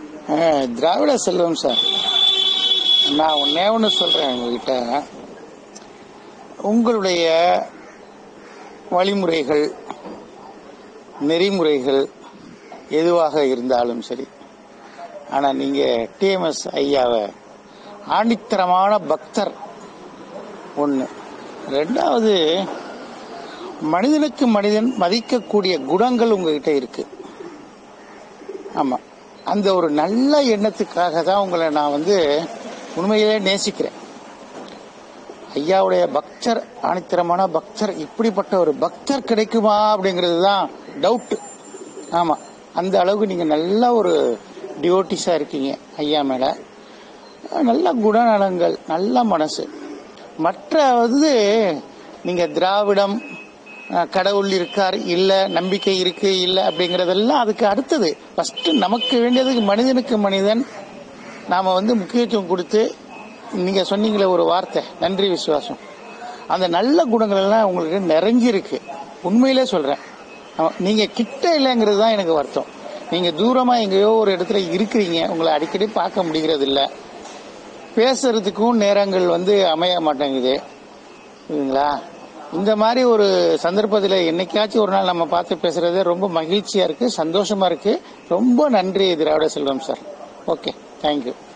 அஹ், திராவிட Selvam sir நான் ஒன்னே ஒன்று சொல்றேன் உங்ககிட்ட உங்களுடைய வழிமுறைகள் நெறிமுறைகள் எதுவாக இருந்தாலும் சரி ஆனா நீங்க டிஎம்எஸ் ஐயாவை ஆணித்தரமான பக்தர் ஒன்று ரெண்டாவது மனிதனுக்கு மனிதன் மதிக்கக்கூடிய குணங்கள் உங்ககிட்ட இருக்கு ஆமா அந்த ஒரு நல்ல எண்ணத்துக்காக தான் உங்களை நான் வந்து உண்மையிலே நேசிக்கிறேன் ஐயாவுடைய பக்தர் ஆணித்தரமான பக்தர் இப்படிப்பட்ட ஒரு பக்தர் கிடைக்குமா அப்படிங்கிறது தான் டவுட் ஆமா அந்த அளவுக்கு நீங்க நல்ல ஒரு டிவோட்டிஸா இருக்கீங்க ஐயா மேல நல்ல குணநலங்கள் நல்ல மனசு மற்ற வந்து நீங்க திராவிடம் அஹ், கடவுள் இருக்கார் இல்ல நம்பிக்கை இருக்கு இல்ல அப்படிங்கறதெல்லாம் அதுக்கு அடுத்தது ஃபர்ஸ்ட் நமக்கு வேண்டியதுக்கு மனிதனுக்கு மனிதன் நாம வந்து முக்கியத்துவம் கொடுத்து நீங்க சொன்னீங்களே ஒரு வார்த்தை நன்றி விசுவாசம் அந்த நல்ல குணங்கள் எல்லாம் உங்களுக்கு நிறைஞ்சிருக்கு உண்மையிலே சொல்றேன் ஆமா, நீங்க கிட்ட இல்லைங்கிறது தான் எனக்கு வருத்தம் நீங்க தூரமா எங்கேயோ ஒரு இடத்துல இருக்கிறீங்க உங்களை அடிக்கடி பார்க்க முடிகிறது இல்ல பேசுறதுக்கும் நேரங்கள் வந்து அமைய மாட்டேங்குது புரியுதுங்களா இந்த மாதிரி ஒரு சந்தர்ப்பத்தில் என்னைக்காச்சும் ஒரு நாள் நம்ம பார்த்து பேசுறது ரொம்ப மகிழ்ச்சியா இருக்கு சந்தோஷமா இருக்கு ரொம்ப நன்றி Dravida Selvam sir okay thank you